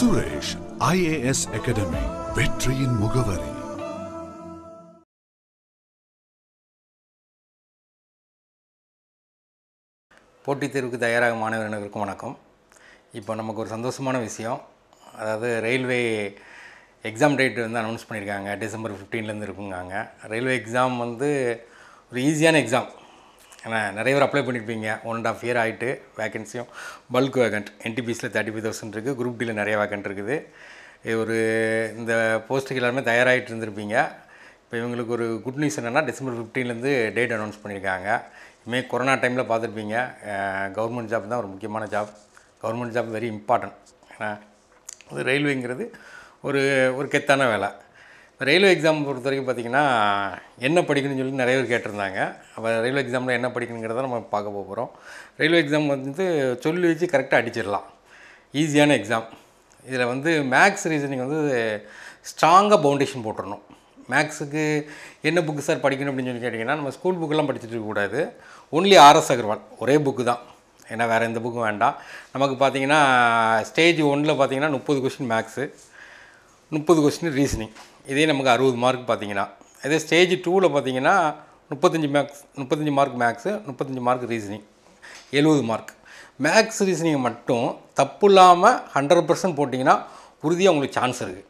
Suresh IAS academy வெற்றியின் முகவரி போட்டித் தேர்வுக்கு தயாராக மாணவர்களுக்கும் வணக்கம் இப்போ நமக்கு ஒரு சந்தோஷமான விஷயம் அதாவது ரயில்வே எக்ஸாம் டேட் வந்து அனௌன்ஸ் பண்ணியிருக்காங்க டிசம்பர் 15 ல இருந்து இருக்குங்காங்க ரயில்வே எக்ஸாம் வந்து ஒரு ஈஸியான எக்ஸாம் ஏன்னா நிறைய பேர் அப்ளை பண்ணியிருப்பீங்க ஒன் அண்ட் ஆஃப் இயர் ஆகிட்டு வேகன்சியும் பல்க் வேகண்ட் என்டிபிஸில் தேர்ட்டி ஃபைவ் தௌசண்ட் இருக்குது குரூப் டியில் நிறைய வேகண்ட் இருக்குது இது ஒரு இந்த போஸ்ட்டுக்கு எல்லாருமே தயாராகிட்டு இருந்திருப்பீங்க இப்போ இவங்களுக்கு ஒரு குட் நியூஸ் என்னென்னா டிசம்பர் 15 ல இருந்து டேட் அனௌன்ஸ் பண்ணியிருக்காங்க இனிமேல் கொரோனா டைமில் பார்த்துருப்பீங்க கவர்மெண்ட் ஜாப் தான் ஒரு முக்கியமான job government job very important ஏன்னா அது ரயில்வேங்கிறது ஒரு ஒரு கெத்தான வேலை ரயில்வே எக்ஸாம் பொறுத்த வரைக்கும் பார்த்திங்கன்னா என்ன படிக்கணும்னு சொல்லி நிறைய பேர் கேட்டிருந்தாங்க அப்போ ரயில்வே எக்ஸாமில் என்ன படிக்கணுங்கிறத நம்ம பார்க்க போகிறோம் ரயில்வே எக்ஸாம் வந்து சொல்லி வச்சு கரெக்டாக அடிச்சிடலாம் ஈஸியான எக்ஸாம் இதில் வந்து மேக்ஸ் ரீசனிங் வந்து ஸ்ட்ராங்காக பவுண்டேஷன் போட்டுறணும் மேக்ஸுக்கு என்ன புக்கு சார் படிக்கணும் அப்படின்னு சொல்லி கேட்டிங்கன்னா நம்ம ஸ்கூல் புக்கெல்லாம் படிச்சுட்டு இருக்கக்கூடாது ஒன்லி ஆர்எஸ் அகர்வால் ஒரே புக்கு தான் ஏன்னா வேறு எந்த புக்கும் வேண்டாம் நமக்கு பார்த்தீங்கன்னா ஸ்டேஜ் ஒன்றில் பார்த்தீங்கன்னா முப்பது கொஷின் மேக்ஸு முப்பது கொஸ்டின் ரீசனிங் இதே நமக்கு அறுபது மார்க் பார்த்தீங்கன்னா இதே ஸ்டேஜ் டூவில் பார்த்தீங்கன்னா முப்பத்தஞ்சு மேக்ஸ் முப்பத்தஞ்சு மார்க் மேக்ஸு முப்பத்தஞ்சு மார்க் ரீசனிங் எழுபது மார்க் மேக்ஸ் ரீசனிங் மட்டும் தப்பு இல்லாமல் ஹண்ட்ரட் பர்சன்ட் போட்டிங்கன்னா உறுதியாக உங்களுக்கு சான்ஸ் இருக்குது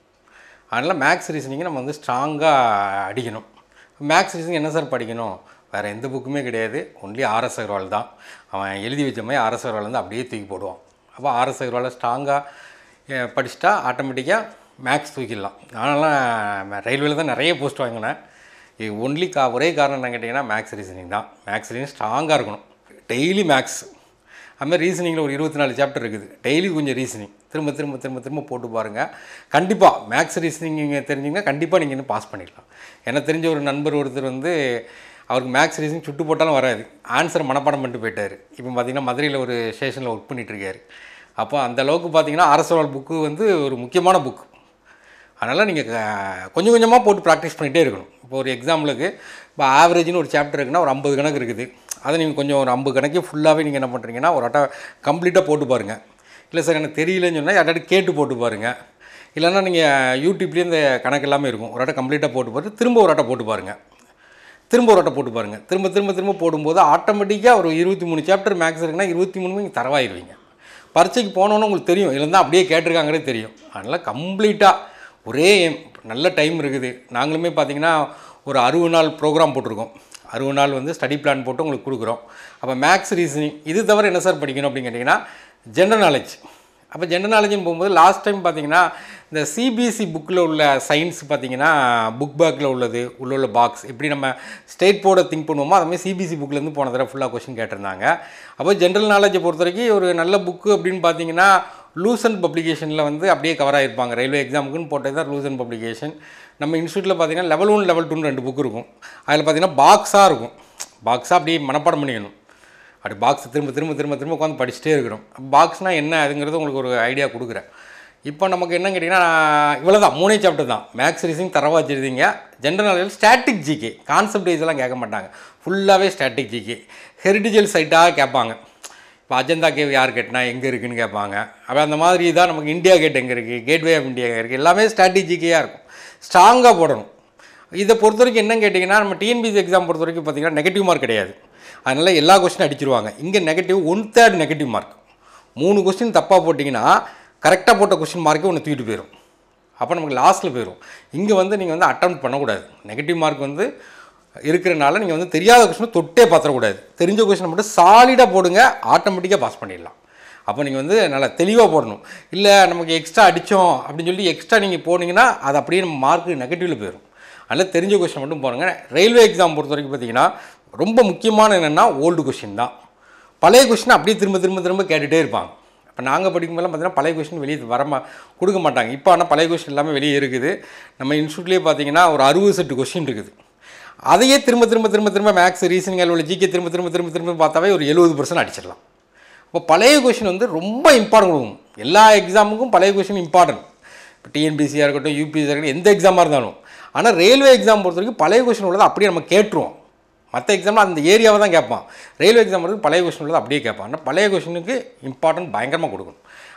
அதனால் மேக்ஸ் ரீசனிங்கை நம்ம வந்து ஸ்ட்ராங்காக அடிக்கணும் மேக்ஸ் ரீசனிங் என்ன சார் படிக்கணும் வேறு எந்த புக்குமே கிடையாது ஒன்லி ஆர்எஸ் அகர்வால் தான் அவன் எழுதி வச்ச மாதிரி ஆர்எஸ் அகர்வால் வந்து அப்படியே தூக்கி போடுவான் அப்போ ஆர்எஸ் அகர்வாலை ஸ்ட்ராங்காக படிச்சுட்டா ஆட்டோமேட்டிக்காக மேக்ஸ் தூக்கிடலாம் நானெல்லாம் ரயில்வேல தான் நிறைய போஸ்ட் வாங்கினேன் இது ஒன்லி கா ஒரே காரணம் என்ன கேட்டிங்கன்னா மேக்ஸ் ரீசனிங் தான் மேக்ஸ் ரீசனிங் ஸ்ட்ராங்காக இருக்கணும் டெய்லி மேக்ஸ் அதுமாதிரி ரீசனிங்கில் ஒரு இருபத்தி நாலு சாப்டர் இருக்குது டெய்லி கொஞ்சம் ரீசனிங் திரும்ப திரும்ப திரும்ப திரும்ப போட்டு பாருங்கள் கண்டிப்பாக மேக்ஸ் ரீசனிங் நீங்கள் தெரிஞ்சிங்கன்னா கண்டிப்பாக நீங்கள் இன்னும் பாஸ் பண்ணிடலாம் எனக்கு தெரிஞ்ச ஒரு நண்பர் ஒருத்தர் வந்து அவருக்கு மேக்ஸ் ரீசனிங் சுட்டு போட்டாலும் வராது ஆன்சர் மனப்பாடம் பண்ணிட்டு போயிட்டார் இப்போ பார்த்தீங்கன்னா மதுரையில் ஒரு ஸ்டேஷனில் ஒர்க் பண்ணிட்டு இருக்காரு அப்போ அந்த அளவுக்கு பார்த்தீங்கன்னா அரசவால் புக்கு வந்து ஒரு முக்கியமான புக் அதனால் நீங்கள் கொஞ்சம் கொஞ்சமாக போட்டு ப்ராக்டிஸ் பண்ணிகிட்டே இருக்கணும் இப்போ ஒரு எக்ஸாம்பிளுக்கு இப்போ ஆவரேஜ்னு ஒரு சாப்டர் இருக்குன்னா ஒரு ஐம்பது கணக்கு இருக்குது அதை நீங்கள் கொஞ்சம் ஒரு ஐம்பது கணக்கே ஃபுல்லாகவே நீங்கள் என்ன பண்ணுறீங்கன்னா ஒரு அட்டை கம்ப்ளீட்டாக போட்டு பாருங்கள் இல்லை சார் எனக்கு தெரியலன்னு சொன்னால் யார்ட்டாவது கேட்டு போட்டு பாருங்கள் இல்லைன்னா நீங்கள் யூடியூப்லேயே இந்த கணக்கு எல்லாமே இருக்கும் ஒரு அட்டை கம்ப்ளீட்டாக போட்டு பார்த்து திரும்ப ஒரு அட்டை போட்டு பாருங்கள் திரும்ப ஒரு அட்டை போட்டு பாருங்கள் திரும்ப திரும்ப திரும்ப போடும்போது ஆட்டோமேட்டிக்காக ஒரு இருபத்தி மூணு சாப்டர் மேக்ஸ் இருக்குன்னா இருபத்தி மூணு நீங்கள் தரவாயிருவீங்க பரீட்சைக்கு போனோன்னு உங்களுக்கு தெரியும் இதில் தான் அப்படியே கேட்டிருக்காங்கிறே தெரியும் அதனால் கம்ப்ளீட்டாக ஒரே aim. நல்ல டைம் இருக்குது நாங்களுமே பார்த்தீங்கன்னா ஒரு அறுபது நாள் ப்ரோக்ராம் போட்டிருக்கோம் அறுபது நாள் வந்து ஸ்டடி பிளான் போட்டு உங்களுக்கு கொடுக்குறோம் அப்போ மேக்ஸ் ரீசனிங் இது தவிர என்ன சார் படிக்கணும் அப்படின்னு கேட்டிங்கன்னா ஜென்ரல் நாலேஜ் அப்போ ஜென்ரல் நாலேஜ்னு போகும்போது லாஸ்ட் டைம் பார்த்தீங்கன்னா இந்த சிபிஎஸ்சி புக்கில் உள்ள சயின்ஸ் பார்த்தீங்கன்னா புக் பேக்கில் உள்ளது உள்ள உள்ள பாக்ஸ் எப்படி நம்ம ஸ்டேட் போர்டை திங்க் பண்ணுவோமோ அதுமாதிரி சிபிஎஸ்சி புக்லேருந்து போன தடவை ஃபுல்லாக கொஷின் கேட்டிருந்தாங்க அப்போ ஜென்ரல் நாலேஜை பொறுத்த வரைக்கும் ஒரு நல்ல புக்கு அப்படின்னு பார்த்தீங்கன்னா லூசன் பப்ளிகேஷனில் வந்து அப்படியே கவர் ஆகிருப்பாங்க ரயில்வே எக்ஸாமுக்குன்னு போட்டது தான் லூசன் பப்ளிகேஷன் நம்ம இன்ஸ்டியூட்டில் பார்த்தீங்கன்னா லெவல் ஒன் லெவல் டூன்னு ரெண்டு புக் இருக்கும் அதில் பார்த்தீங்கன்னா பாக்ஸாக இருக்கும் பாக்ஸாக அப்படியே மனப்பாடம் பண்ணிக்கணும் அப்படி பாக்ஸ் திரும்ப திரும்ப திரும்ப திரும்ப உட்காந்து படிச்சுட்டே இருக்கிறோம் பாக்ஸ்னால் என்ன அதுங்கிறது உங்களுக்கு ஒரு ஐடியா கொடுக்குறேன் இப்போ நமக்கு என்ன கேட்டிங்கன்னா இவ்வளோ தான் மூணே சாப்டர் தான் மேக்ஸ் ரீசிங் தரவா வச்சுருந்தீங்க general knowledge static GK concept வைஸ்லாம் கேட்க மாட்டாங்க ஃபுல்லாகவே ஸ்டாட்டிக் ஜிகே ஹெரிடிஜல் சைட்டாக கேட்பாங்க இப்போ அஜந்தா கேவ் யார் கேட்டினா எங்கே இருக்குன்னு கேட்பாங்க அப்போ அந்த மாதிரி தான் நமக்கு இந்தியா கேட் எங்கே இருக்குது கேட்வே ஆஃப் இந்தியா எங்கே இருக்குது எல்லாமே ஸ்ட்ராட்டஜிக்கையாக இருக்கும் ஸ்ட்ராங்காக போடணும் இதை பொறுத்த வரைக்கும் என்ன கேட்டிங்கன்னா நம்ம டிஎன்பிசி எக்ஸாம் பொறுத்த வரைக்கும் பார்த்தீங்கன்னா நெகட்டிவ் மார்க் கிடையாது அதனால் எல்லா கொஸ்டினும் அடிச்சிருவாங்க இங்கே negative one third negative mark மூணு கொஸ்டின் தப்பாக போட்டிங்கன்னா கரெக்டாக போட்ட கொஸ்டின் மார்க்கே ஒன்று தூக்கிட்டு போயிடும் அப்போ நமக்கு லாஸ்ட்டில் போயிடும் இங்கே வந்து நீங்கள் வந்து அட்டம் பண்ணக்கூடாது நெகட்டிவ் மார்க் வந்து இருக்கிறனால நீங்கள் வந்து தெரியாத கொஸ்டினை தொட்டே பார்த்துடக்கூடாது தெரிஞ்ச கொஸ்டினை மட்டும் சாலிடாக போடுங்க ஆட்டோமேட்டிக்காக பாஸ் பண்ணிடலாம் அப்போ நீங்கள் வந்து நல்லா தெளிவாக போடணும் இல்லை நமக்கு எக்ஸ்ட்ரா அடித்தோம் அப்படின்னு சொல்லி எக்ஸ்ட்ரா நீங்கள் போனீங்கன்னா அது அப்படியே நம்ம மார்க்கு நெகட்டிவில் போயிடும் அதனால் தெரிஞ்ச கொஸ்டின் மட்டும் போடுங்க ரயில்வே எக்ஸாம் பொறுத்த வரைக்கும் பார்த்தீங்கன்னா ரொம்ப முக்கியமான என்னென்னா ஓல்டு கொஸ்டின் தான் பழைய கொஸ்டின் அப்படியே திரும்ப திரும்ப திரும்ப கேட்டுகிட்டே இருப்பாங்க இப்போ நாங்கள் படிக்கும்போதெல்லாம் பார்த்தீங்கன்னா பழைய கொஸ்டின் வெளியே வர மா கொடுக்க மாட்டாங்க இப்போ ஆனால் பழைய கொஸ்டின் எல்லாமே வெளியே இருக்குது நம்ம இன்ஸ்டியூட்லேயே பார்த்தீங்கன்னா ஒரு அறுபது செட்டு கொஸ்டின் இருக்குது அதையே திரும்ப திரும்ப திரும்ப திரும்ப மேக்ஸ் ரீசனிங் உள்ள ஜிகே திரும்ப திரும்ப திரும்ப திரும்ப பார்த்தாவே ஒரு எழுபது பர்சன்ட் அடிச்சிடலாம் இப்போ பழைய கொஷின் வந்து ரொம்ப இம்பார்ட்டன்ட் கொடுக்கும் எல்லா எக்ஸாமுக்கும் பழைய கொஷின் இம்பார்ட்டன்ட் இப்போ டிஎன்பிசியாக இருக்கட்டும் யூபிஎஸ்சியாக இருக்கட்டும் எந்த எக்ஸாமாக இருந்தாலும் ஆனால் ரயில்வே எக்ஸாம் பொறுத்த வரைக்கும் பழைய கொஷின் உள்ளதை அப்படியே நம்ம கேட்டுருவோம் மற்ற எக்ஸாமில் அந்த ஏரியாவை தான் கேட்பான் ரயில்வே எக்ஸாம் வந்து பழைய கொஷின் உள்ளது அப்படியே கேட்பான் ஆனால் பழைய கொஷினுக்கு இம்பார்ட்டன்ட் பயங்கரமாக கொடுக்கணும்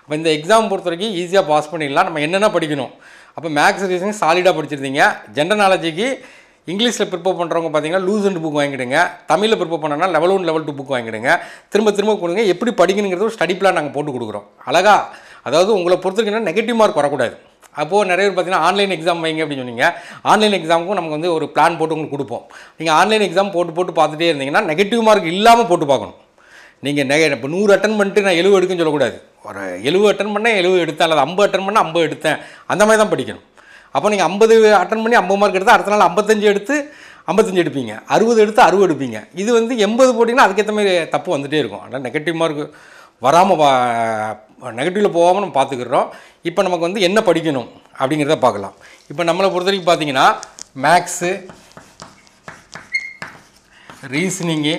அப்போ இந்த எக்ஸாம் பொறுத்த வரைக்கும் ஈஸியாக பாஸ் பண்ணிடலாம் நம்ம என்னென்ன படிக்கணும் அப்போ மேக்ஸ் ரீசனிங் சாலிடாக படிச்சிருந்தீங்க ஜென்ரல் நாலேஜுக்கு இங்கிலீஷில் ப்ரிப்பேர் பண்ணுறவங்க பார்த்தீங்கன்னா லூஸ் அண்ட் புக் வாங்கிடுங்க தமிழில் ப்ரிப்பேர் பண்ணனா level one level two book வாங்கிடுங்க திரும்ப திரும்ப கொடுங்க எப்படி படிக்கணுங்கிறது ஒரு ஸ்டடி பிளான் நாங்கள் போட்டு கொடுக்குறோம் அழகா அதாவது உங்களை பொறுத்த வரைக்கும் நெகட்டிவ் மார்க் வரக்கூடாது அப்போது நிறைய பேர் பார்த்தீங்கன்னா ஆன்லைன் எக்ஸாம் வைங்க அப்படின்னு சொன்னீங்க ஆன்லைன் எக்ஸாமுக்கும் நமக்கு வந்து ஒரு பிளான் போட்டு உங்களுக்கு கொடுப்போம் நீங்கள் ஆன்லைன் எக்ஸாம் போட்டு போட்டு பார்த்துட்டே இருந்தீங்கன்னா நெகட்டிவ் மார்க் இல்லாமல் போட்டு பார்க்கணும் நீங்கள் நெக இப்போ நூறு அட்டன் பண்ணிட்டு நான் எழுபது எடுக்குன்னு சொல்லக்கூடாது ஒரு எழுபது அட்டன் பண்ணேன் எழுபது எடுத்தேன் அல்லது ஐம்பது அட்டன் பண்ணால் ஐம்பது எடுத்தேன் அந்த மாதிரி தான் படிக்கணும் அப்போ நீங்கள் ஐம்பது அட்டன் பண்ணி ஐம்பது மார்க் எடுத்தால் அடுத்த நாள் ஐம்பத்தஞ்சு எடுத்து ஐம்பத்தஞ்சு எடுப்பீங்க அறுபது எடுத்து அறுபது எடுப்பீங்க இது வந்து எண்பது போட்டிங்கன்னா அதுக்கேற்ற மாதிரி தப்பு வந்துகிட்டே இருக்கும் ஆனால் நெகட்டிவ் மார்க் வராமல் நெகட்டிவில் போகாமல் நம்ம பார்த்துக்கிறோம் இப்போ நமக்கு வந்து என்ன படிக்கணும் அப்படிங்கிறத பார்க்கலாம் இப்போ நம்மளை பொறுத்த வரைக்கும் பார்த்தீங்கன்னா மேக்ஸு ரீசனிங்கு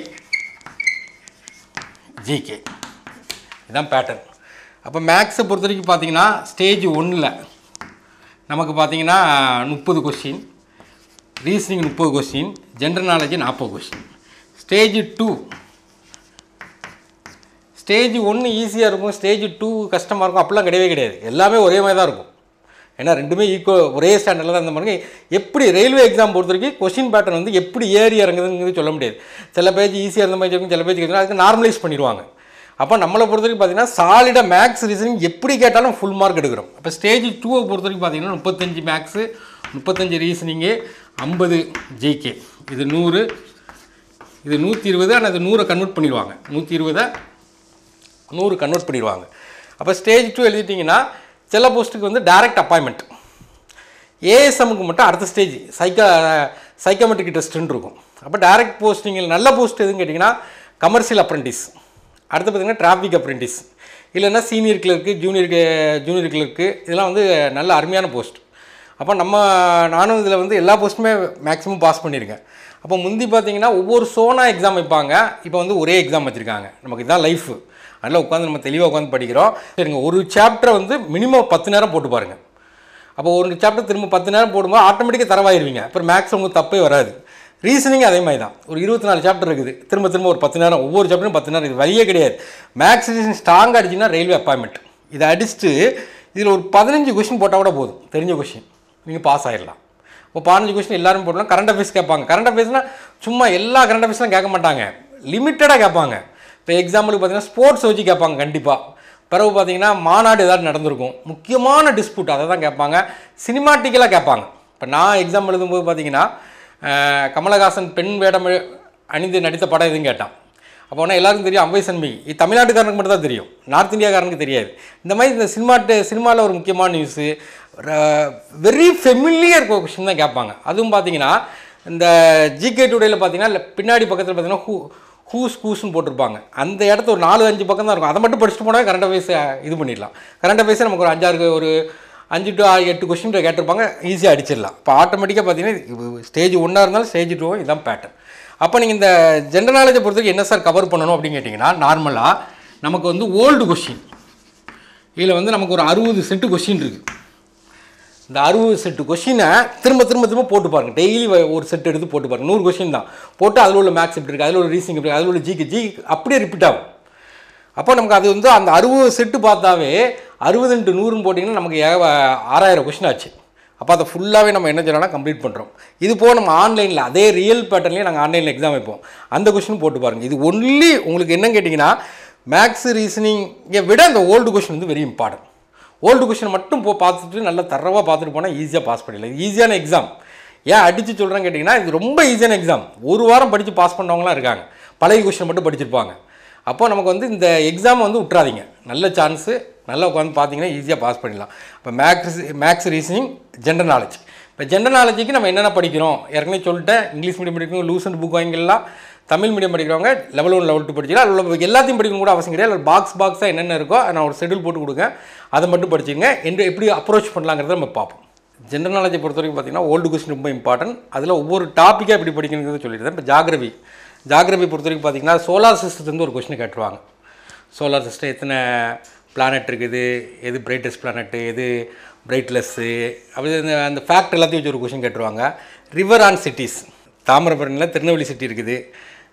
ஜிகே இதுதான் பேட்டர்ன் அப்போ மேக்ஸை பொறுத்த வரைக்கும் பார்த்தீங்கன்னா ஸ்டேஜ் ஒன்றில் நமக்கு பார்த்தீங்கன்னா முப்பது கொஸ்டின் ரீசனிங் முப்பது கொஸ்டின் ஜென்ரல் நாலேஜ் நாற்பது கொஸ்டின் ஸ்டேஜ் டூ ஸ்டேஜ் ஒன்று ஈஸியாக இருக்கும் ஸ்டேஜ் டூ கஷ்டமாக இருக்கும் அப்படிலாம் கிடையவே கிடையாது எல்லாமே ஒரே மாதிரி தான் இருக்கும் ஏன்னா ரெண்டுமே ஈக்குவல் ஒரே ஸ்டாண்டர்டில் தான் இந்த மாதிரி எப்படி ரயில்வே எக்ஸாம் பொறுத்த வரைக்கும் கொஸ்டின் பேட்டர்ன் வந்து எப்படி ஏறி இறங்குதுங்கிறது சொல்ல முடியாது சில பேஜ் ஈஸியாக இருந்த மாதிரி இருக்கும் சில பேஜ் கேட்கணும் அதுக்கு நார்மலைஸ் பண்ணிடுவாங்க அப்போ நம்மளை பொறுத்த வரைக்கும் பார்த்தீங்கன்னா சாலிடாக மேக்ஸ் ரீசனிங் எப்படி கேட்டாலும் ஃபுல் மார்க் எடுக்கிறோம் அப்போ ஸ்டேஜ் டூவை பொறுத்த வரைக்கும் பார்த்தீங்கன்னா முப்பத்தஞ்சு மேக்ஸு முப்பத்தஞ்சு ரீசனிங்கு ஐம்பது ஜிகே இது நூறு இது நூற்றி இருபது ஆனால் இது நூறை கன்வெர்ட் பண்ணிடுவாங்க நூற்றி இருபதை நூறு கன்வெர்ட் பண்ணிடுவாங்க அப்போ ஸ்டேஜ் டூ எழுதிட்டிங்கன்னா சில போஸ்ட்டுக்கு வந்து டைரக்ட் அப்பாயின்மெண்ட் ஏஎஸ்எம்முக்கு மட்டும் அடுத்த ஸ்டேஜ் சைக்கா சைக்கமெட்ரிக் டெஸ்ட்டுன்னு இருக்கும் அப்போ டைரக்ட் போஸ்டிங்கில் நல்ல போஸ்ட் எதுன்னு கேட்டிங்கன்னா கமர்ஷியல் அப்ரெண்டிஸ் அடுத்து பார்த்திங்கன்னா டிராஃபிக் அப்ரெண்டிஸ் இல்லைன்னா senior clerk junior junior clerk இதெல்லாம் வந்து நல்ல அருமையான போஸ்ட் அப்போ நம்ம நானும் இதில் வந்து எல்லா போஸ்ட்டுமே மேக்ஸிமம் பாஸ் பண்ணியிருக்கேன் அப்போ முந்தி பார்த்தீங்கன்னா ஒவ்வொரு சோனா எக்ஸாம் வைப்பாங்க இப்போ வந்து ஒரே எக்ஸாம் வச்சுருக்காங்க நமக்கு இதுதான் லைஃப் அதில் உட்காந்து நம்ம தெளிவாக உட்காந்து படிக்கிறோம் சரிங்க ஒரு சாப்டரை வந்து மினிமம் பத்து நேரம் போட்டு பாருங்கள் அப்போ ஒரு சாப்டர் திரும்ப பத்து நேரம் போடும்போது ஆட்டோமேட்டிக்காக தரவாயிருவீங்க அப்புறம் மேக்ஸ் உங்களுக்கு தப்பே வராது ரீசனிங் அதே மாதிரி தான் ஒரு இருபத்தி நாலு சாப்டர் இருக்குது திரும்ப திரும்ப ஒரு பத்து நேரம் ஒவ்வொரு சாப்டரும் பத்து நேரம் இது வழியே கிடையாது மேக்ஸ் ரீசனிங் ஸ்ட்ராங்காக அடிச்சுன்னா ரயில்வே அப்பாயின்மெண்ட் இதை அடிச்சுட்டு இதில் ஒரு பதினஞ்சு கொஷின் போட்டால் கூட போதும் தெரிஞ்ச கொஷின் நீங்கள் பாஸ் ஆயிடலாம் இப்போ பதினஞ்சு கொஸ்டின் எல்லாரும் போடலாம் கரண்ட் அஃபேர்ஸ் கேட்பாங்க கரண்ட் அஃபேர்ஸ்னால் சும்மா எல்லா கரண்ட் அஃபேர்ஸ்லாம் கேட்க மாட்டாங்க லிமிட்டடாக கேட்பாங்க இப்போ எக்ஸாம்பிளுக்கு பார்த்தீங்கன்னா ஸ்போர்ட்ஸ் வச்சு கேட்பாங்க கண்டிப்பாக பிறகு பார்த்தீங்கன்னா மாநாடு ஏதாவது நடந்திருக்கும் முக்கியமான டிஸ்பியூட் அதை தான் கேட்பாங்க சினிமாட்டிக்கலாக கேட்பாங்க இப்போ நான் எக்ஸாம் எழுதும்போது பார்த்தீங்கன்னா அஹ், கமலஹாசன் பெண் வேடம் அணிந்து நடித்த படம் எதுவும் கேட்டான் அப்போ உடனே எல்லாருக்கும் தெரியும் அம்பை சண்மி இது தமிழ்நாட்டுக்காரனுக்கு மட்டும் தான் தெரியும் நார்த் இந்தியாக்காரனுக்கு தெரியாது இந்த மாதிரி இந்த சினிமா சினிமாவில் ஒரு முக்கியமான நியூஸு வெரி ஃபெமிலியர் கொஷின் தான் கேட்பாங்க அதுவும் பார்த்தீங்கன்னா இந்த ஜிகே டுடேயில் பார்த்தீங்கன்னா இல்ல பின்னாடி பக்கத்தில் பார்த்தீங்கன்னா ஹூ ஹூஸ் கூஸ்னு போட்டிருப்பாங்க அந்த இடத்த ஒரு நாலு அஞ்சு பக்கம் தான் இருக்கும் அதை மட்டும் படிச்சுட்டு போனால் கரண்ட் அஃபேர்ஸ் இது பண்ணிடலாம் கரண்ட் அஃபேர்ஸே நமக்கு ஒரு அஞ்சாறு ஒரு அஞ்சு டு ஆறு எட்டு கொஸ்டின் கேட்டிருப்பாங்க ஈஸியாக அடிச்சிடலாம் இப்போ ஆட்டோமேட்டிக்காக பார்த்தீங்கன்னா ஸ்டேஜ் ஒன்றா இருந்தாலும் ஸ்டேஜ் டூவும் இதுதான் பேட்டர்ன் அப்போ நீங்கள் இந்த ஜென்ரல் நாலேஜை பொறுத்தவரைக்கும் என்ன சார் கவர் பண்ணணும் அப்படின்னு கேட்டிங்கன்னா நார்மலாக நமக்கு வந்து ஓல்டு கொஷின் இதில் வந்து நமக்கு ஒரு அறுபது செட்டு கொஷின் இருக்குது இந்த அறுபது செட்டு கொஷினை திரும்ப திரும்ப திரும்ப போட்டு பாருங்க டெய்லி ஒரு செட் எடுத்து போட்டு பாருங்க நூறு கொஷின் தான் போட்டு அதில் உள்ள மேக்ஸ் எப்படி இருக்குது அதில் உள்ள ரீசிங் எப்படி அதில் உள்ள ஜிக்கு ஜி அப்படியே ரிப்பீட் ஆகும் அப்போ நமக்கு அது வந்து அந்த அறுபது செட்டு பார்த்தாவே அறுபது இன்ட்டு நூறுன்னு போட்டிங்கன்னா நமக்கு ஏக ஆறாயிரம் கொஷின் ஆச்சு அப்போ அதை ஃபுல்லாகவே நம்ம என்ன செய்யலாம்னா கம்ப்ளீட் பண்ணுறோம் இது போக நம்ம ஆன்லைனில் அதே ரியல் பேட்டர்ன்லேயே நாங்கள் ஆன்லைனில் எக்ஸாம் வைப்போம் அந்த கொஷின் போட்டு பாருங்கள் இது ஒன்லி உங்களுக்கு என்னன்னு கேட்டிங்கன்னா மேக்ஸ் ரீசனிங்கை விட அந்த ஓல்டு கொஷின் வந்து வெரி இம்பார்ட்டன்ட் ஓல்டு கொஷின் மட்டும் போ பார்த்துட்டு நல்லா தரவாக பார்த்துட்டு போனால் ஈஸியாக பாஸ் பண்ணிடலாம் இது ஈஸியான எக்ஸாம் ஏன் அடித்து சொல்கிறேன்னு கேட்டிங்கன்னா இது ரொம்ப ஈஸியான எக்ஸாம் ஒரு வாரம் படித்து பாஸ் பண்ணவங்களாம் இருக்காங்க பழைய கொஷின் மட்டும் படிச்சிருப்பாங்க அப்போ நமக்கு வந்து இந்த எக்ஸாம் வந்து விட்றாதீங்க நல்ல சான்ஸு நல்லா உட்காந்து பார்த்தீங்கன்னா ஈஸியாக பாஸ் பண்ணிடலாம் இப்போ maths maths reasoning general knowledge இப்போ ஜென்ரல் நாலேஜுக்கு நம்ம என்னென்ன படிக்கிறோம் ஏற்கனவே சொல்லிட்டேன் இங்கிலீஷ் மீடியம் படிக்கிறவங்க லூசன் புக் வாங்கிக்கலாம் தமிழ் மீடியம் படிக்கிறவங்க லெவல் ஒன் லெவல் டூ படிச்சிக்கலாம் அதில் உள்ள எல்லாத்தையும் படிக்கணும் கூட அவசியம் கிடையாது அதில் பாக்ஸ் பாக்ஸாக என்னென்ன இருக்கோ அதை நான் ஒரு ஷெடியூல் போட்டு கொடுங்க அதை மட்டும் படிச்சுங்க என்று எப்படி அப்ரோச் பண்ணலாங்கிறத நம்ம பார்ப்போம் ஜென்ரல் நாலேஜை பொறுத்த வரைக்கும் பார்த்தீங்கன்னா ஓல்டு கொஸ்டின் ரொம்ப இம்பார்ட்டன்ட் அதில் ஒவ்வொரு டாப்பிக்காக எப்படி படிக்கணுங்கிறத சொல்லிடுறேன் இப்போ ஜாகிரபி ஜாகிரபி பொறுத்த வரைக்கும் பார்த்தீங்கன்னா சோலார் சிஸ்டத்துலேருந்து ஒரு கொஸ்டின் கேட்டுருவாங்க சோலார் சிஸ்டம் எத்தனை பிளானட் இருக்குது எது பிரைட்டஸ்ட் பிளானட்டு எது பிரைட்லெஸ்ஸு அப்படி அந்த அந்த ஃபேக்ட் எல்லாத்தையும் வச்சு ஒரு கொஷின் கேட்டுருவாங்க ரிவர் ஆன் சிட்டிஸ் தாமிரபரணியில் திருநெல்வேலி சிட்டி இருக்குது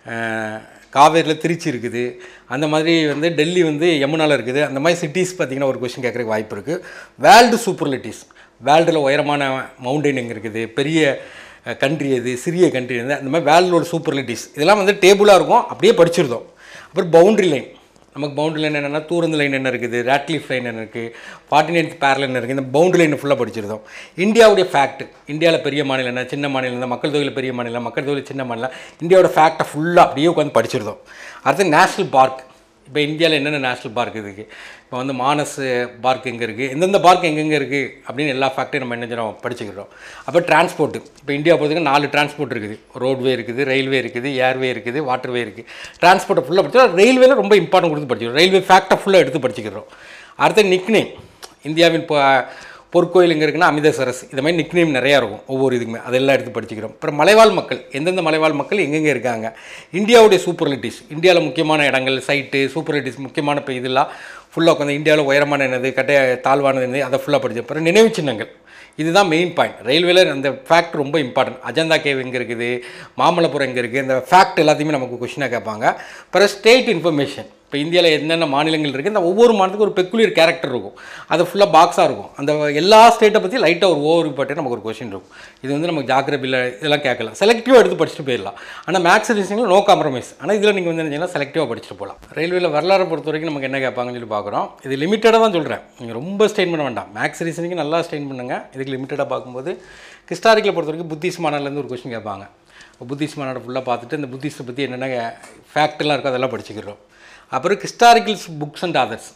காவேரியில் திருச்சி இருக்குது அந்த மாதிரி வந்து டெல்லி வந்து யமுனாவில் இருக்குது அந்த மாதிரி சிட்டிஸ் பார்த்திங்கன்னா ஒரு கொஷின் கேட்குறதுக்கு வாய்ப்பு இருக்குது வேர்ல்டு சூப்பர்லிட்டிஸ் வேர்ல்டில் உயரமான மவுண்டைன் எங்கே இருக்குது பெரிய கண்ட்ரி எது சிறிய கண்ட்ரி எது அந்த மாதிரி வேர்ல்டோட சூப்பர்லிட்டிஸ் இதெல்லாம் வந்து டேபிளாக இருக்கும் அப்படியே படிச்சிருந்தோம் அப்புறம் பவுண்ட்ரி லைன் நமக்கு பவுண்டரி லைன் என்னென்னா தூரந்து லைன் என்ன இருக்குது ரேட்லீஃப் லைன் என்ன இருக்குது ஃபார்ட்டி நைன்த் பேரல் இருக்குது இந்த பவுண்டரி லைன் ஃபுல்லாக படிச்சிருந்தோம் இந்தியாவுடைய ஃபேக்ட் இந்தியாவில் பெரிய மாநிலம் என்ன சின்ன மாநிலம் என்ன மக்கள் தொகையில் பெரிய மாநிலம் மக்கள் தொகையில் சின்ன மாநிலம் இந்தியாவோட ஃபேக்டை ஃபுல்லாக அப்படியே உட்காந்து படிச்சிருந்தோம் அடுத்து நேஷ்னல் பார்க் இப்போ இந்தியாவில் என்னென்ன நேஷ்னல் பார்க் இருக்குது இப்போ வந்து மானஸ் பார்க் எங்கே இருக்குது எந்தெந்த பார்க் எங்கெங்கே இருக்குது அப்படின்னு எல்லா ஃபேக்ட்டையும் நம்ம என்ன செய்யறோம் படிச்சுக்கிறோம் அப்போ டிரான்ஸ்போர்ட்டு இப்போ இந்தியா பொறுத்தவரைக்கும் நாலு டிரான்ஸ்போர்ட் இருக்குது ரோட்வே இருக்குது ரயில்வே இருக்குது ஏர்வே இருக்குது வாட்டர்வே இருக்குது டிரான்ஸ்போர்ட்டை ஃபுல்லாக படிச்சா ரயில்வேல ரொம்ப இம்பார்ட்டன்ட் கொடுத்து படிச்சுக்கிறோம் ரயில்வே ஃபேக்டை ஃபுல்லாக எடுத்து படிச்சுக்கிறோம் அடுத்து நிக்னேம் இந்தியாவின் இப்போ பொற்கோயில் எங்கே இருக்குன்னா அமிர்தசரஸ் இந்த மாதிரி நிக்னேம் நிறையா இருக்கும் ஒவ்வொரு இதுக்குமே அதெல்லாம் எடுத்து படிச்சுக்கிறோம் அப்புறம் மலைவாழ் மக்கள் எந்தெந்த மலைவாழ் மக்கள் எங்கெங்கே இருக்காங்க இந்தியாவுடைய சூப்பர்லிட்டிஸ் இந்தியாவில் முக்கியமான இடங்கள் சைட்டு சூப்பர்லிட்டிஸ் முக்கியமான இப்போ இதெல்லாம் ஃபுல்லாக உட்காந்து இந்தியாவில் உயரமான என்னது கட்ட தாழ்வானது என்னது அதை ஃபுல்லாக படிச்சு அப்புறம் நினைவு சின்னங்கள் இதுதான் மெயின் பாயிண்ட் ரயில்வேல அந்த ஃபேக்ட் ரொம்ப இம்பார்ட்டன்ட் அஜந்தா கேவ் எங்கே இருக்குது மாமல்லபுரம் எங்கே இருக்குது இந்த ஃபேக்ட் எல்லாத்தையுமே நமக்கு கொஷினாக கேட்பாங்க அப்புறம் ஸ்டேட் இன்ஃபர்மேஷன் இப்போ இந்தியாவில் என்னென்ன மாநிலங்கள் இருக்குது இந்த ஒவ்வொரு மாநிலத்துக்கும் ஒரு பெக்குலியர் கேரக்டர் இருக்கும் அது ஃபுல்லாக பாக்ஸாக இருக்கும் அந்த எல்லா ஸ்டேட்டை பற்றி லைட்டாக ஒரு ஓவர் பட்டு நமக்கு ஒரு கொஷின் இருக்கும் இது வந்து நமக்கு ஜாகிரபியில் இதெல்லாம் கேட்கலாம் செலக்டிவாக எடுத்து படிச்சுட்டு போயிடலாம் ஆனால் மேக்ஸ் ரீசனில் நோ காம்ப்ரமைஸ் ஆனால் இதில் நீங்கள் வந்து என்ன செலக்டிவாக படிச்சுட்டு போகலாம் ரயில்வேல வரலாறு பொறுத்த வரைக்கும் நமக்கு என்ன கேட்பாங்கன்னு சொல்லி பார்க்குறோம் இது லிமிட்டடாக தான் சொல்கிறேன் நீங்கள் ரொம்ப ஸ்டெயின் பண்ண வேண்டாம் மேக்ஸ் ரீசனிங்கு நல்லா ஸ்டெயின் பண்ணுங்கள் இதுக்கு லிமிட்டடாக பார்க்கும்போது ஹிஸ்டாரிக்கில் பொறுத்த வரைக்கும் புத்திஸ்ட் மாநாட்டிலேருந்து ஒரு கொஷின் கேட்பாங்க இப்போ புத்திஸ்ட் மாநாடு ஃபுல்லாக பார்த்துட்டு இந்த புத்திஸ்ட்டை பற்றி என்னென்ன ஃபேக்ட்லாம் இருக்கோ அதெல்லாம் படிச்சுக்கிறோம் அப்புறம் ஹிஸ்டாரிக்கல்ஸ் புக்ஸ் அண்ட் ஆதர்ஸ்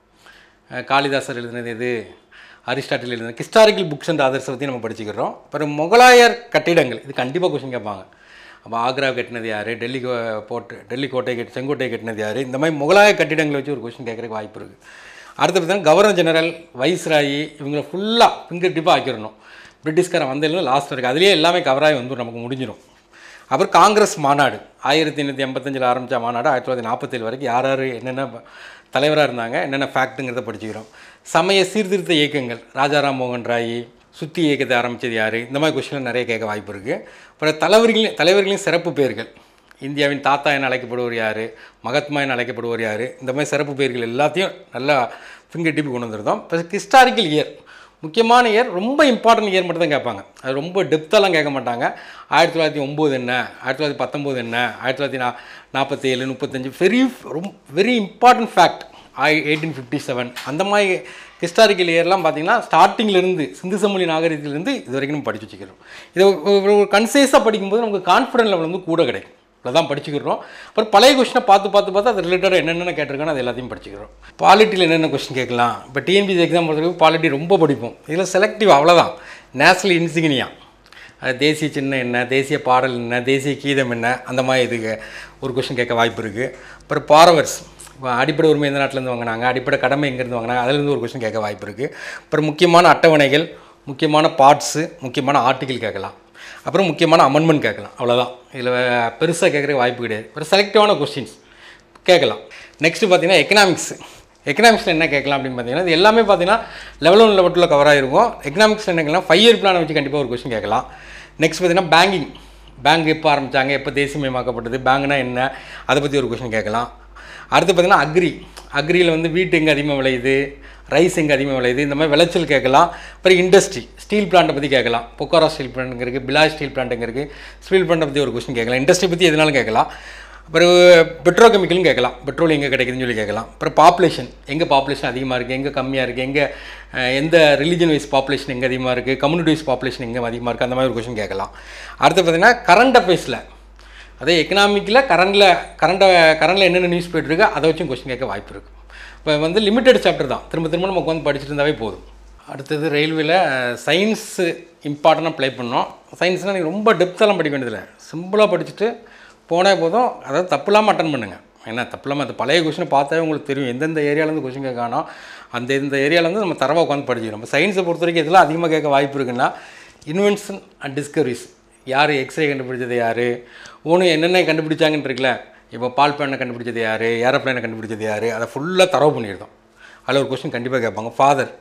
காளிதாசர் எழுதினது எது அரிஸ்டாட்டில் எழுதினது ஹிஸ்டாரிக்கல் புக்ஸ் அண்ட் ஆதர்ஸை பற்றி நம்ம படிச்சுக்கிறோம் அப்புறம் முகலாயர் கட்டிடங்கள் இது கண்டிப்பாக கொஸ்டின் கேட்பாங்க அப்போ ஆக்ரா கட்டினது யார் டெல்லி கோ- போட்டு டெல்லி கோட்டை கட்டி செங்கோட்டை கட்டினது யார் இந்த மாதிரி முகலாய கட்டிடங்களை வச்சு ஒரு கொஸ்டின் கேட்குறதுக்கு வாய்ப்பு இருக்குது அடுத்து பார்த்தீங்கன்னா கவர்னர் ஜெனரல் வைஸ்ராயி இவங்களை ஃபுல்லாக ஃபிங்கர் டிப்பாக ஆக்கிடணும் பிரிட்டிஷ்காரன் வந்ததுலேருந்து லாஸ்ட் வரைக்கும் அதுலேயே எல்லாமே கவராகி வந்துடும் நமக்கு முடிஞ்சிடும் அப்புறம் காங்கிரஸ் மாநாடு ஆயிரத்தி எண்ணூற்றி எண்பத்தஞ்சில் ஆரம்பித்த மாநாடு ஆயிரத்தி தொள்ளாயிரத்தி நாற்பத்தேழு வரைக்கும் யார் யார் என்னென்ன தலைவராக இருந்தாங்க என்னென்ன ஃபேக்ட்டுங்கிறத படிச்சுக்கிறோம் சமய சீர்திருத்த இயக்கங்கள் ராஜாராம் மோகன் ராய் சுத்தி இயக்கத்தை ஆரம்பித்தது யார் இந்த மாதிரி கொஸ்டின் நிறைய கேட்க வாய்ப்பு இருக்குது அப்புறம் தலைவர்களின் தலைவர்களின் சிறப்பு பெயர்கள் இந்தியாவின் தாத்தா என அழைக்கப்படுவர் யார் மகாத்மா என அழைக்கப்படுவர் யார் இந்த மாதிரி சிறப்பு பெயர்கள் எல்லாத்தையும் நல்லா ஃபிங்கர் டிப்பு கொண்டு வந்துருந்தோம் ப்ளஸ் ஹிஸ்டாரிக்கல் இயர் முக்கியமான இயர் ரொம்ப இம்பார்ட்டன்ட் இயர் மட்டும் தான் கேட்பாங்க அது ரொம்ப டெப்த்தெல்லாம் கேட்க மாட்டாங்க ஆயிரத்தி தொள்ளாயிரத்தி ஒம்பது என்ன ஆயிரத்தி தொள்ளாயிரத்தி பத்தொம்போது என்ன ஆயிரத்தி தொள்ளாயிரத்தி நா நாற்பத்தி ஏழு முப்பத்தஞ்சு வெரி ரொம்ப வெரி இம்பார்ட்டன்ட் ஃபேக்ட் ஆய் எயிட்டீன் ஃபிஃப்டி செவன் அந்த மாதிரி ஹிஸ்டாரிக்கல் இயர்லாம் பார்த்தீங்கன்னா ஸ்டார்டிங்லேருந்து சிந்து சமொழி நாகரிகத்திலேருந்து இது வரைக்கும் நம்ம படித்து வச்சுக்கிறோம் இதை ஒரு- ஒரு கன்சைஸாக படிக்கும்போது நமக்கு கான்ஃபிடன்ட் லெவல் வந்து கூட கிடைக்கும் இவ்வளோ தான் படிச்சுக்கிறோம் அப்புறம் பழைய கொஸ்டினை பார்த்து பார்த்து பார்த்து அது ரிலேட்டடாக என்னென்ன கேட்டிருக்கானோ அது எல்லாத்தையும் படிச்சுக்கிறோம் பாலிட்டியில் என்னென்ன கொஸ்டின் கேட்கலாம் இப்போ டிஎன்பிசி எக்ஸாம் பொறுத்தவரைக்கும் பாலிட்டி ரொம்ப படிப்போம் இதில் செலக்டிவ் அவ்வளோதான் நேஷனல் இன்சிக்னியா அது தேசிய சின்னம் என்ன தேசிய பாடல் என்ன தேசிய கீதம் என்ன அந்த மாதிரி இதுக்கு ஒரு கொஸ்டின் கேட்க வாய்ப்பு இருக்குது அப்புறம் பாரவர்ஸ் இப்போ அடிப்படை உரிமை எந்த நாட்டிலேருந்து வாங்கினாங்க அடிப்படை கடமை எங்கேருந்து வாங்கினாங்க அதுலேருந்து ஒரு கொஸ்டின் கேட்க வாய்ப்பு இருக்குது அப்புறம் முக்கியமான அட்டவணைகள் முக்கியமான பார்ட்ஸு முக்கியமான ஆர்டிகிள் கேட்கலாம் அப்புறம் முக்கியமான அமெண்ட்மெண்ட் கேட்கலாம் அவ்வளோதான் இதில் பெருசாக கேட்குற வாய்ப்பு கிடையாது அப்புறம் செலக்டிவான கொஸ்டின்ஸ் கேட்கலாம் நெக்ஸ்ட்டு பார்த்தீங்கன்னா எக்கனாமிக்ஸ் எக்கனாமிக்ஸில் என்ன கேட்கலாம் அப்படின்னு பார்த்தீங்கன்னா இது எல்லாமே பார்த்தீங்கன்னா லெவல் ஒன் லெவல் கவர் ஆகிருக்கும் எக்கனாமிக்ஸில் என்ன கேட்கலாம் ஃபைவ் இயர் பிளானை வச்சு கண்டிப்பாக ஒரு கொஸ்டின் கேட்கலாம் நெக்ஸ்ட் பார்த்தீங்கன்னா பேங்கிங் பேங்க் எப்போ ஆரம்பித்தாங்க எப்போ தேசியமயமாக்கப்பட்டது பேங்க்னா என்ன அதை பற்றி ஒரு கொஸ்டின் கேட்கலாம் அடுத்து பார்த்தீங்கன்னா அக்ரி அக்ரியில் வந்து வீட்டு எங்கே அதிகமாக விளையுது ரைஸ் எங்கே அதிகமாக விளையுது இந்த மாதிரி விளைச்சல் கேட்கலாம் அப்புறம் இண்டஸ்ட்ரி ஸ்டீல் பிளான்ட்டை பற்றி கேட்கலாம் பொக்காரா ஸ்டீல் பிளான்ட் இங்கே இருக்குது பிலாய் ஸ்டீல் பிளான்ட் இங்கே இருக்குது ஸ்டீல் பிளான்ட்டை பற்றி ஒரு கொஸ்டின் கேட்கலாம் இண்டஸ்ட்ரி பற்றி எதுனாலும் கேட்கலாம் அப்புறம் பெட்ரோகெமிக்கலும் கேட்கலாம் பெட்ரோல் எங்கே கிடைக்குதுன்னு சொல்லி கேட்கலாம் அப்புறம் பாப்புலேஷன் எங்கே பாப்புலேஷன் அதிகமாக இருக்குது எங்கே கம்மியாக இருக்குது எங்கே அஹ், எந்த ரிலிஜன் வைஸ் பாப்புலேஷன் எங்கே அதிகமாக இருக்குது கம்யூனிட்டி வைஸ் பாப்புலேஷன் எங்கே அதிகமாக இருக்குது அந்த மாதிரி ஒரு கொஸ்டின் கேட்கலாம் அடுத்து பார்த்தீங்கன்னா கரண்ட் அஃபேர்ஸில் அதே எக்கனாமிக்கில் கரண்டில் கரண்ட்டை கரண்டில் என்னென்ன நியூஸ் போயிட்டுருக்கு அதை வச்சும் கொஸ்டின் கேட்க வாய்ப்பு இருக்குது இப்போ வந்து லிமிட்டட் சாப்டர் தான் திரும்ப திரும்ப நம்ம உட்காந்து படிச்சுட்டு இருந்தாவே போதும் அடுத்தது ரயில்வேல சயின்ஸு இம்பார்ட்டண்ட்டாக ப்ளே பண்ணோம் சயின்ஸ்னால் நீங்கள் ரொம்ப டெப்த்தெல்லாம் படிக்க வேண்டியதில்லை சிம்பிளாக படிச்சுட்டு போனால் போதும் அதாவது தப்பு இல்லாமல் அட்டன் பண்ணுங்கள் ஏன்னா தப்பு இல்லாமல் அந்த பழைய கொஷினை பார்த்தாவே உங்களுக்கு தெரியும் எந்தெந்த ஏரியாலேருந்து கொஷின் கேட்கானோ அந்த இந்த ஏரியாவிலேருந்து நம்ம தரவாக உட்காந்து படிச்சிக்கிறோம் இப்போ சயின்ஸை பொறுத்த வரைக்கும் இதெல்லாம் அதிகமாக கேட்க வாய்ப்பு இருக்குன்னா இன்வென்ஷன் அண்ட் டிஸ்கவரிஸ் யார் எக்ஸ்ரே கண்டுபிடிச்சது யார் ஒன்று என்னென்ன கண்டுபிடிச்சாங்கன்னு இருக்குல்ல இப்போ பால் பேனை கண்டுபிடிச்சது யார் ஏரோப்ளேனை கண்டுபிடிச்சது யார் அதை ஃபுல்லாக தரவு பண்ணியிருந்தோம் அதில் ஒரு கொஸ்டின் கண்டிப்பாக கேட்பாங்க ஃபாதர்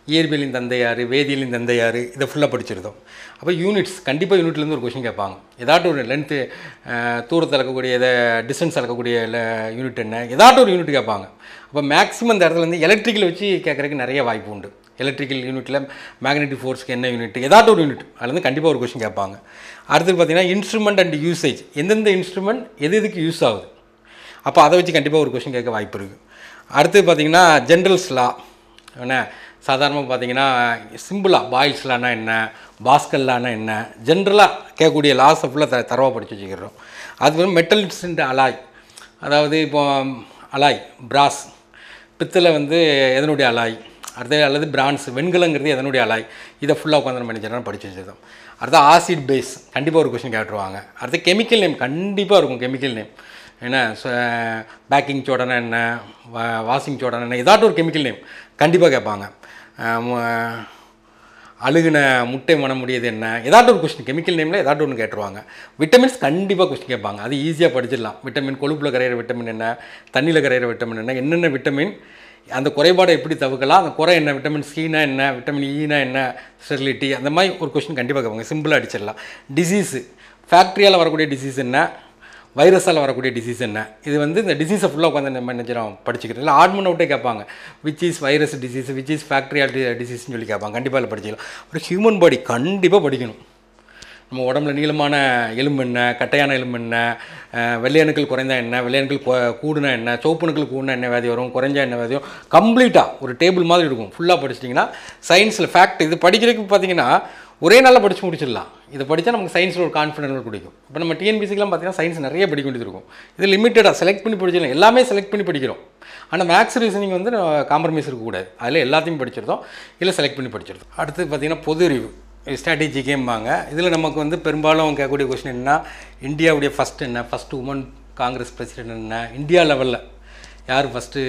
இயற்பியலின் தந்தை யார் வேதியியலின் தந்தை யார் இதை ஃபுல்லாக படிச்சிருந்தோம் அப்போ யூனிட்ஸ் கண்டிப்பாக யூனிட்லேருந்து ஒரு கொஷின் கேட்பாங்க ஏதாட்டும் ஒரு லென்த்து தூரத்தில் இருக்கக்கூடிய இதை டிஸ்டன்ஸ் இருக்கக்கூடிய யூனிட் என்ன ஏதாட்டும் ஒரு யூனிட் கேட்பாங்க அப்போ மேக்ஸிமம் இந்த இடத்துல வந்து எலக்ட்ரிக்கல் வச்சு கேட்குறதுக்கு நிறைய வாய்ப்பு உண்டு எலக்ட்ரிக்கல் யூனிட்டில் மேக்னெட்டிக் ஃபோர்ஸ்க்கு என்ன யூனிட் ஏதாட்டும் ஒரு யூனிட் அதுலேருந்து கண்டிப்பாக ஒரு கொஷின் கேட்பாங்க அடுத்தது பார்த்தீங்கன்னா இன்ஸ்ட்ருமெண்ட் அண்ட் யூசேஜ் எந்தெந்த இன்ஸ்ட்ருமெண்ட் எது எதுக்கு யூஸ் ஆகுது அப்போ அதை வச்சு கண்டிப்பாக ஒரு கொஷின் கேட்க வாய்ப்பு இருக்குது அடுத்தது பார்த்தீங்கன்னா ஜென்ரல்ஸ் லா என்ன சாதாரணமாக பார்த்தீங்கன்னா சிம்பிளாக பாயில்ஸ்லானா என்ன பாஸ்கல்லானா என்ன ஜென்ரலாக கேட்கக்கூடிய லாஸை ஃபுல்லாக த தரவாக படித்து வச்சுக்கிறோம் அது வந்து மெட்டல்ஸ் அலாய் அதாவது இப்போ அலாய் பிராஸ் பித்தளை வந்து எதனுடைய அலாய் அடுத்தது அல்லது பிரான்ஸ் வெண்கலங்கிறது எதனுடைய அலாய் இதை ஃபுல்லாக உட்காந்து நம்ம நினைச்சிடலாம் படித்து வச்சுருந்தோம் அடுத்து ஆசிட் பேஸ் கண்டிப்பாக ஒரு கொஷின் கேட்டுருவாங்க அடுத்து கெமிக்கல் நேம் கண்டிப்பாக இருக்கும் கெமிக்கல் நேம் என்ன பேக்கிங் சோடனா என்ன வா வாஷிங் சோடனா என்ன ஏதாட்டும் ஒரு கெமிக்கல் நேம் கண்டிப்பாக கேட்பாங்க அஹ் மு- அழுகுன முட்டை மண முடியாது என்ன ஏதாட்டும் ஒரு கொஸ்டின் கெமிக்கல் நேமில் ஏதாட்டும் ஒன்று கேட்டுருவாங்க விட்டமின்ஸ் கண்டிப்பாக கொஸ்டின் கேட்பாங்க அது ஈஸியாக படிச்சிடலாம் விட்டமின் கொழுப்பில் கரையிற விட்டமின் என்ன தண்ணியில் கரையிற விட்டமின் என்ன என்னென்ன விட்டமின் அந்த குறைபாடை எப்படி தவிர்க்கலாம் அந்த குறை என்ன விட்டமின் சினா என்ன விட்டமின் ஈனா என்ன ஸ்டெரிலிட்டி அந்த மாதிரி ஒரு கொஸ்டின் கண்டிப்பாக கேட்பாங்க சிம்பிளாக அடிச்சிடலாம் டிசீஸு ஃபேக்ட்ரியால் வரக்கூடிய டிசீஸ் என்ன வைரஸால் வரக்கூடிய டிசீஸ் என்ன இது வந்து இந்த டிசீஸை ஃபுல்லாக உட்காந்து நம்ம என்ன செய்யறோம் படிச்சுக்கிறோம் இல்லை ஆட்மன் அவுட்டே கேட்பாங்க which is virus disease which is ஃபேக்ட்ரியால் டிசீஸ்னு சொல்லி கேட்பாங்க கண்டிப்பாக அதில் படிச்சிக்கலாம் ஒரு ஹியூமன் பாடி கண்டிப்பாக படிக்கணும் நம்ம உடம்புல நீளமான எலும்பு என்ன கட்டையான எலும்பு என்ன அஹ் வெள்ளையணுக்கள் குறைந்தா என்ன வெள்ளையணுக்கள் கொ- கூடுனா என்ன சோப்பணுக்கள் கூடுனா என்ன வியாதி வரும் குறைஞ்சா என்ன வியாதி வரும் கம்ப்ளீட்டாக ஒரு டேபிள் மாதிரி இருக்கும் ஃபுல்லாக படிச்சிட்டிங்கன்னா சயின்ஸில் ஃபேக்ட் இது படிக்கிறதுக்கு பார்த்தீங்கன்னா ஒரே நாளில் படித்து முடிச்சிடலாம் இதை படித்தா நமக்கு சயின்ஸில் ஒரு கான்ஃபிடென்ட் கிடைக்கும் இப்போ நம்ம டிஎன்பிசிக்கெலாம் பார்த்தீங்கன்னா சயின்ஸ் நிறைய படிக்க வேண்டியது இருக்கும் இது லிமிட்டடாக செலக்ட் பண்ணி படிச்சிடலாம் எல்லாமே செலக்ட் பண்ணி படிக்கிறோம் ஆனால் மேக்ஸ் ரீசனிங் வந்து காம்ப்ரமைஸ் இருக்கக்கூடாது அதில் எல்லாத்தையும் படிச்சிருந்தோம் இல்லை செலக்ட் பண்ணி படிச்சிருந்தோம் அடுத்து பார்த்தீங்கன்னா பொது அறிவு ஸ்ட்ராட்டஜி கேம்பாங்க இதில் நமக்கு வந்து பெரும்பாலும் கேட்கக்கூடிய கொஸ்டின் என்ன இந்தியாவுடைய ஃபஸ்ட் என்ன ஃபஸ்ட்டு உமன் காங்கிரஸ் பிரசிடென்ட் என்ன இந்தியா லெவலில் யார் ஃபஸ்ட்டு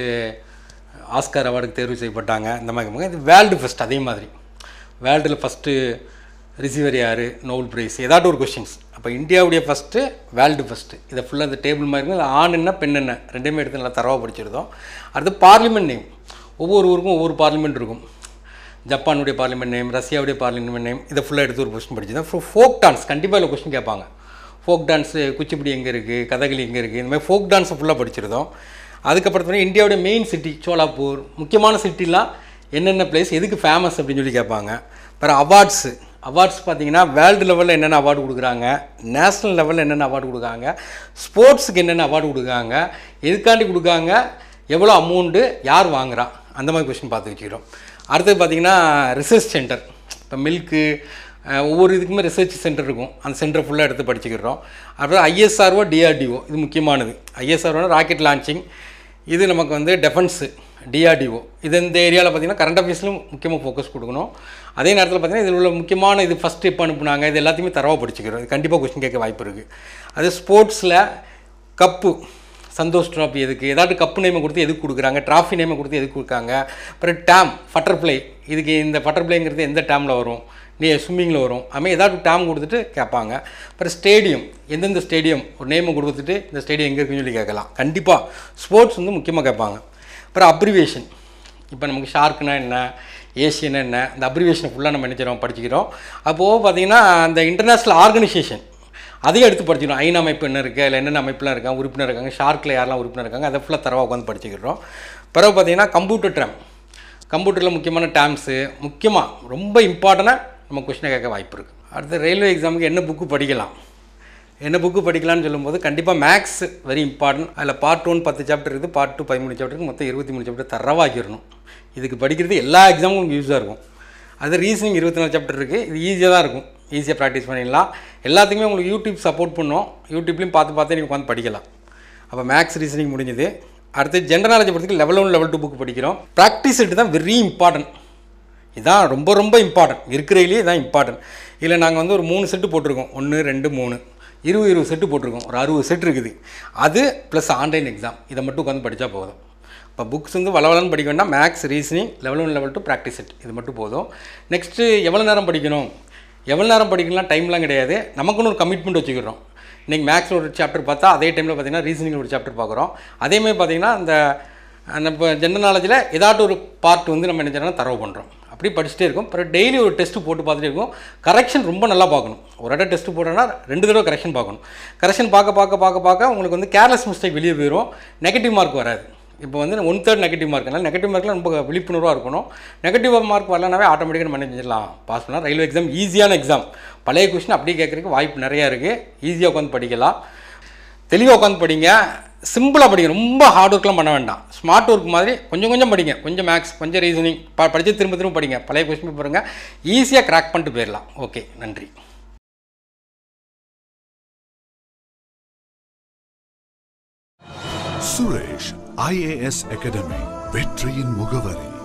ஆஸ்கார் அவார்டுக்கு தேர்வு செய்யப்பட்டாங்க இந்த மாதிரி கேட்பாங்க. இது வேர்ல்டு ஃபஸ்ட் அதே மாதிரி வேர்ல்டில் ஃபஸ்ட்டு ரிசீவர் யார் நோபல் பிரைஸ் ஏதாட்டும் ஒரு கொஷின்ஸ் அப்போ இந்தியாவுடைய ஃபஸ்ட்டு வேர்ல்டு ஃபஸ்ட்டு இதை ஃபுல்லாக இந்த டேபிள் மாதிரி இருக்கும் ஆண் என்ன பெண் என்ன ரெண்டுமே எடுத்து நல்லா தரவாக படிச்சிருந்தோம் அடுத்து பார்லிமெண்ட் நேம் ஒவ்வொரு ஊருக்கும் ஒவ்வொரு பார்லிமெண்ட் இருக்கும் ஜப்பானுடைய பார்லிமெண்ட் நேம் ரஷ்யாவுடைய பார்லிமெண்ட் நேம் இதை ஃபுல்லாக எடுத்து ஒரு கொஸ்டின் படிச்சு தான் ஃபோக் டான்ஸ் கண்டிப்பாக இல்லை கொஸ்டின் கேட்பாங்க ஃபோக் டான்ஸு குச்சிப்புடி எங்கே இருக்குது கதகளி எங்கே இருக்குது இந்த மாதிரி ஃபோக் டான்ஸை ஃபுல்லாக படிச்சிருந்தோம் அதுக்கப்புறம் பார்த்தீங்கன்னா இந்தியாவுடைய மெயின் சிட்டி சோலாப்பூர் முக்கியமான சிட்டிலாம் என்னென்ன பிளேஸ் எதுக்கு ஃபேமஸ் அப்படின்னு சொல்லி கேட்பாங்க அப்புறம் அவார்ட்ஸு அவார்ட்ஸ் பார்த்தீங்கன்னா வேர்ல்டு லெவலில் என்னென்ன அவார்டு கொடுக்குறாங்க நேஷ்னல் லெவலில் என்னென்ன அவார்டு கொடுக்குறாங்க ஸ்போர்ட்ஸுக்கு என்னென்ன அவார்டு கொடுக்குறாங்க எதுக்காண்டி கொடுக்காங்க எவ்வளோ அமௌண்ட்டு யார் வாங்குறா அந்த மாதிரி கொஸ்டின் பார்த்து வச்சுக்கிறோம் அடுத்தது பார்த்தீங்கன்னா ரிசர்ச் சென்டர் இப்போ மில்க்கு ஒவ்வொரு இதுக்குமே ரிசர்ச் சென்டர் இருக்கும் அந்த சென்டர் ஃபுல்லாக எடுத்து படிச்சுக்கிறோம் அப்புறம் ஐஎஸ்ஆர்ஓ டிஆர்டிஓ இது முக்கியமானது ஐஎஸ்ஆர்ஓனா ராக்கெட் லான்ச்சிங் இது நமக்கு வந்து டெஃபென்ஸு டிஆர்டிஓ இது இந்த ஏரியாவில் பார்த்தீங்கன்னா கரண்ட் அஃபேர்ஸ்லையும் முக்கியமாக ஃபோக்கஸ் கொடுக்கணும் அதே நேரத்தில் பார்த்தீங்கன்னா இதில் உள்ள முக்கியமான இது ஃபஸ்ட் எப்போ அனுப்புனாங்க இது எல்லாத்தையுமே தரவாக படிச்சுக்கிறோம் இது கண்டிப்பாக கொஸ்டின் கேட்க வாய்ப்பு இருக்குது அது ஸ்போர்ட்ஸில் கப்பு சந்தோஷ் ட்ராஃபி எதுக்கு ஏதாட்டு கப்பு நேமை கொடுத்து எதுக்கு கொடுக்குறாங்க ட்ராஃபி நேமை கொடுத்து எதுக்கு கொடுக்காங்க அப்புறம் டேம் பட்டர்ஃப்ளை இதுக்கு இந்த பட்டர்ஃப்ளைங்கிறது எந்த டேமில் வரும் நீ ஸ்விம்மிங்கில் வரும் அதுமாதிரி ஏதாட்டு டேம் கொடுத்துட்டு கேட்பாங்க அப்புறம் ஸ்டேடியம் எந்தெந்த ஸ்டேடியம் ஒரு நேமை கொடுத்துட்டு இந்த ஸ்டேடியம் எங்கே இருக்குன்னு சொல்லி கேட்கலாம் கண்டிப்பாக ஸ்போர்ட்ஸ் வந்து முக்கியமாக கேட்பாங்க அப்புறம் அப்ரிவேஷன் இப்போ நமக்கு ஷார்க்குனா என்ன ஏஷியனா என்ன இந்த அப்ரிவேஷனை ஃபுல்லாக நம்ம நினைச்சிரோம் படிச்சுக்கிறோம் அப்போது பார்த்தீங்கன்னா அந்த இன்டர்நேஷ்னல் ஆர்கனைசேஷன் அதையும் எடுத்து படிச்சுக்கிறோம் ஐநா அமைப்பு என்ன இருக்குது இல்லை என்னென்ன அமைப்புலாம் இருக்காங்க உறுப்பினர் இருக்காங்க ஷார்க்கில் யாரெல்லாம் உறுப்பினர் இருக்காங்க அதை ஃபுல்லாக தரவாக உட்காந்து படிச்சுக்கிறோம் பிறகு பார்த்தீங்கன்னா கம்ப்யூட்டர் டேம் கம்ப்யூட்டரில் முக்கியமான டேம்ஸு முக்கியமாக ரொம்ப இம்பார்ட்டண்ட்டாக நம்ம கொஸ்டினை கேட்க வாய்ப்பு இருக்குது அடுத்து ரயில்வே எக்ஸாமுக்கு என்ன புக்கு படிக்கலாம் என்ன புக்கு படிக்கலாம்னு சொல்லும்போது கண்டிப்பாக மேக்ஸ் வெரி இம்பார்ட்டன்ட் அதில் பார்ட் ஒன் பத்து சாப்டர் இருக்குது பார்ட் டூ பதிமூணு சாப்டருக்கு மொத்தம் இருபத்தி மூணு சாப்டர் தரவாக்கிடணும் இதுக்கு படிக்கிறது எல்லா எக்ஸாமும் உங்களுக்கு யூஸாக இருக்கும் அது ரீசனிங் இருபத்தி நாலு சாப்டர் இருக்குது இது ஈஸியாக தான் இருக்கும் ஈஸியாக ப்ராக்டிஸ் பண்ணிடலாம் எல்லாத்துக்குமே உங்களுக்கு யூடியூப் சப்போர்ட் பண்ணும் யூடியூப்லேயும் பார்த்து பார்த்து நீங்கள் உட்காந்து படிக்கலாம் அப்போ மேக்ஸ் ரீசனிங் முடிஞ்சது அடுத்து ஜென்ரல் நாலேஜ் பொறுத்தவரைக்கும் level one level two book படிக்கிறோம் ப்ராக்டிஸ் செட்டு தான் வெரி இம்பார்ட்டன்ட் இதான் ரொம்ப ரொம்ப இம்பார்ட்டன்ட் இருக்கிறதுலேயே இதான் இம்பார்ட்டன்ட் இதில் நாங்கள் வந்து ஒரு மூணு செட்டு போட்டிருக்கோம் ஒன்று ரெண்டு மூணு இருபது இருபது செட்டு போட்டிருக்கோம் ஒரு அறுபது செட் இருக்குது அது ப்ளஸ் ஆன்லைன் எக்ஸாம் இதை மட்டும் உட்காந்து படித்தா போதும் இப்போ புக்ஸ் வந்து வளவலன்னு படிக்க வேண்டாம் maths reasoning level one level two practice set இது மட்டும் போதும் நெக்ஸ்ட்டு எவ்வளோ நேரம் படிக்கணும் எவ்வளோ நேரம் படிக்கலாம் டைம்லாம் கிடையாது நமக்குன்னு ஒரு கமிட்மெண்ட் வச்சுக்கிறோம் இன்றைக்கி மேக்ஸில் ஒரு சாப்டர் பார்த்தா அதே டைமில் பார்த்தீங்கன்னா ரீசனிங்கில் ஒரு சாப்டர் பார்க்குறோம் அதேமாதிரி பார்த்தீங்கன்னா அந்த நம்ம ஜென்ரல் நாலேஜில் ஏதாட்டும் ஒரு பார்ட் வந்து நம்ம என்ன செய்யறோம்னா தரவு பண்ணுறோம் அப்படி படிச்சுட்டே இருக்கும் அப்புறம் டெய்லி ஒரு டெஸ்ட்டு போட்டு பார்த்துட்டே இருக்கும் கரெக்ஷன் ரொம்ப நல்லா பார்க்கணும் ஒரு இடம் டெஸ்ட்டு போட்டோன்னா ரெண்டு தடவை கரெக்ஷன் பார்க்கணும் கரெக்ஷன் பார்க்க பார்க்க பார்க்க பார்க்க உங்களுக்கு வந்து கேர்லெஸ் மிஸ்டேக் வெளியே போயிடும் நெகட்டிவ் மார்க் வராது இப்போ வந்து ஒன் தேர்ட் நெகட்டிவ் மார்க்னால நெகட்டிவ் மார்க்கில் ரொம்ப விழிப்புணர்வாக இருக்கணும் நெகட்டிவ் மார்க் வரலனாவே ஆட்டோமேட்டிக்காக மேனேஜ் பண்ணிடலாம் பாஸ் பண்ணலாம் ரயில்வே எக்ஸாம் ஈஸியான எக்ஸாம் பழைய கொஷின் அப்படியே கேட்குறதுக்கு வாய்ப்பு நிறையா இருக்குது ஈஸியாக உட்காந்து படிக்கலாம் தெளிவாக உட்காந்து படிங்க சிம்பிளாக படிங்க ரொம்ப ஹார்ட் ஒர்க்லாம் பண்ண வேண்டாம் ஸ்மார்ட் ஒர்க் மாதிரி கொஞ்சம் கொஞ்சம் படிங்க கொஞ்சம் மேக்ஸ் கொஞ்சம் ரீசனிங் ப படித்து திரும்ப திரும்ப படிங்க பழைய கொஸ்டின் பாருங்க ஈஸியாக கிராக் பண்ணிட்டு போயிடலாம் ஓகே நன்றி சுரேஷ் ஐஏஎஸ் அகாடமி வெற்றியின் முகவரி